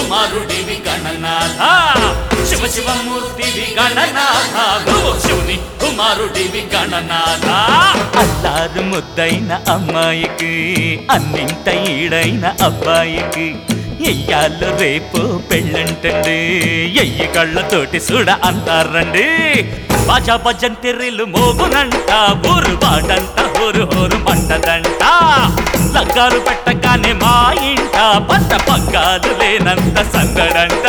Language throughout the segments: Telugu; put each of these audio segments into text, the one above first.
కుమారుడివి గణనాథ శివ శివమూర్తివి గణనాథ నువ్వు శివుని కుమారుడివి గణనాథ అల్లారు ముద్దైన అమ్మాయికి అన్నింట ఈడైన అబ్బాయికి ఎయ్యాళ్ళు రేపు పెళ్ళంటండి ఎయ్యి కళ్ళతోటి చూడ అంటారండి బాజా భజంతిర్రిలు మోగునంట ఊరు వాడంట ఊరు ఊరు మంటదంట లగ్గాలు పెట్టగానే మా ఇంట పట్ట పగ్గాలు లేనంత సందడంట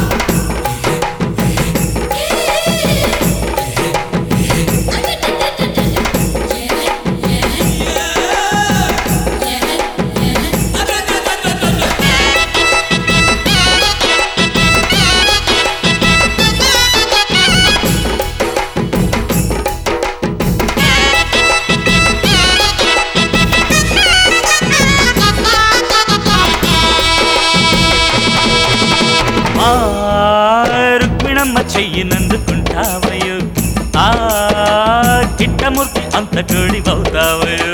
ఆ రుక్మిణమ్మ చెయ్యినందుకుంటావయో ఆ చిట్టమూర్తి అంత అవుతావయో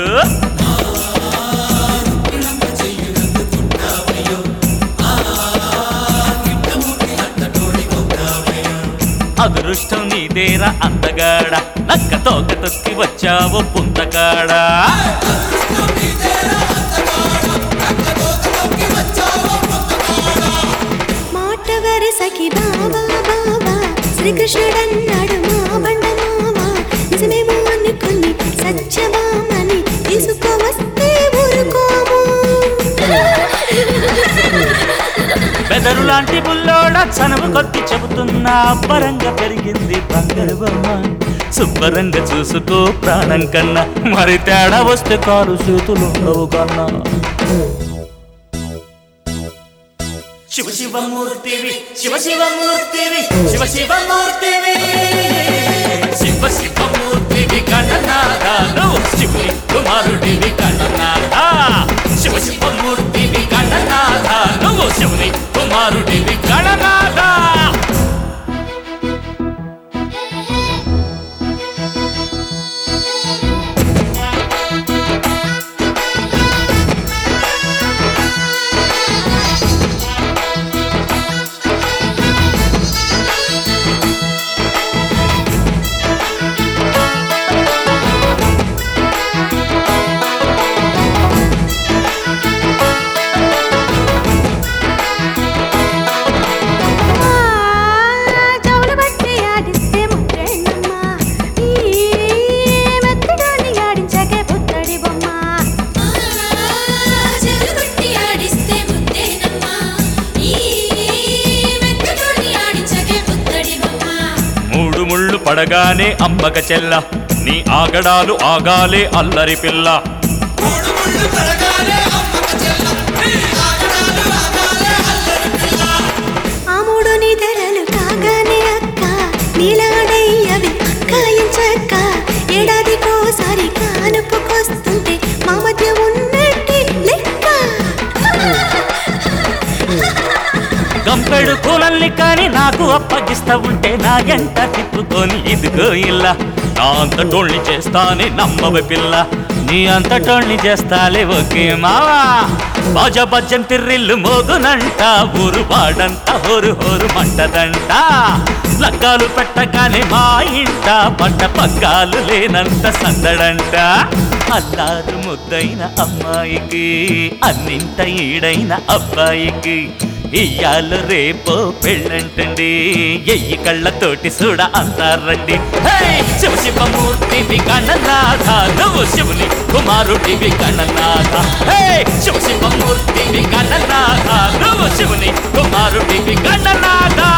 అదృష్టం నీదేరా అందగాడ నక్క తోక తొక్కి వచ్చావు పుంతకాడా మాట వరసకి బాబా బాబా శ్రీకృష్ణుడన్నాడు మా బండ మావా నిజమేమో అనుకుని సత్యభామని తీసుకువస్తే ఊరుకోము బెదరు లాంటి బుల్లోడ చనువు కొద్ది చెబుతున్నా అబ్బరంగా పెరిగింది బంగారు బొమ్మ శుభ్రంగా చూసుకో ప్రాణం కన్నా మరి తేడా వస్తే కారు చేతులు ఉండవు కన్నా శివ శివమూర్తివి శివ శివమూర్తివి శివ శివమూర్తివి శివ శివమూర్తివి గణనాథ నువ్వు శివుని కుమారుడివి గణనాథ శివ శివమూర్తివి గణనాథ నువ్వు శివుని కుమారుడివి గణనాథ ఆ, చెవులు బట్టి ఆడిస్తే ముద్రేనమ్మ. ఈ మెత్తడాన్ని ఆడించకే పుత్తడి బొమ్మ. చెరుగొట్టి ఆడిస్తే ముద్దేనమ్మా ఈ మెత్తతోటి ఆడించకే పుత్తడి బొమ్మ మూడు ముళ్ళు పడగానే అంబక చెల్ల నీ ఆగడాలు ఆగాలే అల్లరి పిల్ల ఆ మూడు నిధరలు కాగానే అక్క నీలాడయ్యవి అక్కాయించక్క ఏడాదికోసారి కానుపుకొస్తుంటే మా మధ్య ఉన్నట్టి లెక్క గంపెడు కూలల్ని కాని నాకు అప్పగిస్తా ఉంటే నా ఎంట తిప్పుకొని ఇదిగో ఇల్ల నా అంతటోళ్ళని చేస్తానే నమ్మవ పిల్ల నీ అంతటోళ్ళని చేస్తాలే ఓకే మావా బాజ బజ్జం తిర్రిల్లు మోగునంట ఊరు వాడంట హోరు హోరు మంటదంట లగ్గాలు పెట్టగానే మా ఇంట పట్ట పగ్గాలు లేనంత సందడంట అల్లారు ముద్దైన అమ్మాయికి అన్నింట ఈడైన అబ్బాయికి ఇయ్యాలు రేపో పెళ్ళంటండి ఎయ్యి కళ్ళతోటి చూడ అంటారండి హే! శివ శివమూర్తివి గణనాథ నువ్వు శివుని కుమారుడివి గణనాథ హే! శివ శివమూర్తివి గణనాథ నువ్వు శివుని కుమారుడివి గణనాథ